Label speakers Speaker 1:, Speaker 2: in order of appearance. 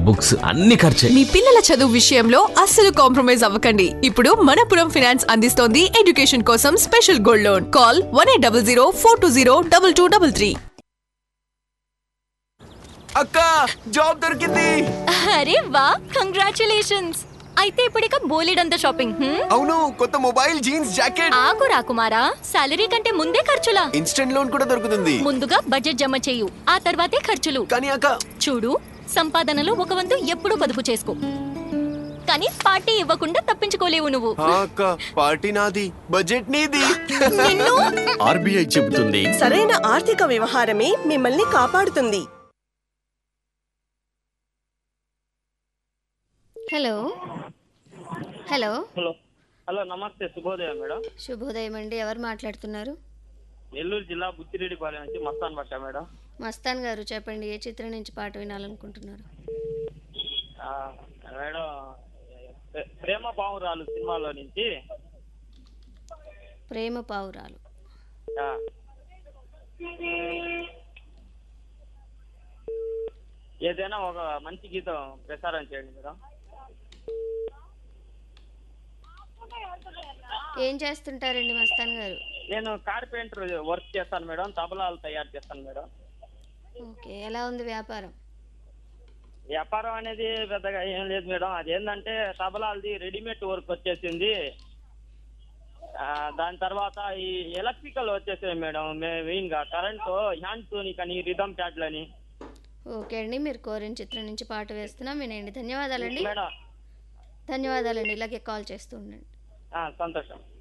Speaker 1: Books అన్ని ఖర్చే
Speaker 2: మీ పిల్లల చదువు విషయంలో అస్సలు కాంప్రమైజ్ అవ్వకండి ఇప్పుడు మనపురం ఫినాన్స్ అందిస్తోంది ఎడ్యుకేషన్ కోసం special gold loan call one eight double zero four two zero double two double three
Speaker 3: అక్క జాబ్ దొరికింది
Speaker 4: అరే వా కంగ్రాచులేషన్స్ అయితే ఇప్పుడిక బోలెడంత షాపింగ్ హ్మ్?
Speaker 3: అవును కొత్త మొబైల్ జీన్స్ జాకెట్
Speaker 4: ఆగు రాకుమారా సాలరీ కంటే ముందే ఖర్చులా
Speaker 3: ఇన్స్టెంట్ లోన్ కూడా దొరుకుతుంది
Speaker 4: ముందుగా బడ్జెట్ జమ చేయు ఆ తర్వాతే ఖర్చులు
Speaker 3: కానీ అక్క
Speaker 4: చూడు సంపాదనలో ఒక వంతు ఎప్పుడూ పొదుపు చేసుకో కానీ పార్టీ ఇవ్వకుండా తప్పించుకోలేవు నువ్వు
Speaker 3: ఆ అక్క పార్టీ నాది బడ్జెట్ నీది
Speaker 4: నిన్ను
Speaker 5: ఆర్బీఐ చెబుతుంది
Speaker 6: సరైన ఆర్థిక వ్యవహారమే మిమ్మల్ని కాపాడుతుంది
Speaker 7: హలో హలో
Speaker 8: హలో హలో నమస్తే శుభోదయం మేడం
Speaker 7: శుభోదయం అండి ఎవరు మాట్లాడుతున్నారు
Speaker 8: నెల్లూరు జిల్లా బుచ్చిరెడ్డిపాలెం నుంచి మస్తాన్ భాష మేడం
Speaker 7: మస్తాన్ గారు చెప్పండి ఏ చిత్రం నుంచి పాట వినాలనుకుంటున్నారు
Speaker 8: ఆ, మేడం ప్రే- ప్రేమ పావురాలు సినిమాలో నుంచి
Speaker 7: ప్రేమ పావురాలు
Speaker 8: ఆ, ఏదైనా ఒక మంచి గీతం ప్రసారం చేయండి మేడం
Speaker 7: ఏం చేస్తుంటారండి మస్తాన్ గారు
Speaker 8: నేను కార్పెంటర్ వర్క్ చేస్తాను మేడం తబలాలు తయారు చేస్తాను మేడం
Speaker 7: ఓకే ఎలా ఉంది వ్యాపారం
Speaker 8: వ్యాపారం అనేది పెద్దగా ఏం లేదు మేడం అదేంటంటే తబలాలది రెడీమేడ్ వర్క్ వచ్చేసింది ఆ, దాని తర్వాత ఈ ఎలక్ట్రికల్ వచ్చేసాయి మేడం మెయిన్గా కరెంటు హ్యాండ్ టూనిక్ అని రిధమ్ ప్యాడ్లని
Speaker 7: ఓకే అండి మీరు కోరిన చిత్రం నుంచి పాట వేస్తున్నాం వినండి ధన్యవాదాలండి
Speaker 8: మేడం
Speaker 7: ధన్యవాదాలండి ఇలాగే కాల్ చేస్తూ ఉండండి
Speaker 8: ఆ, సంతోషం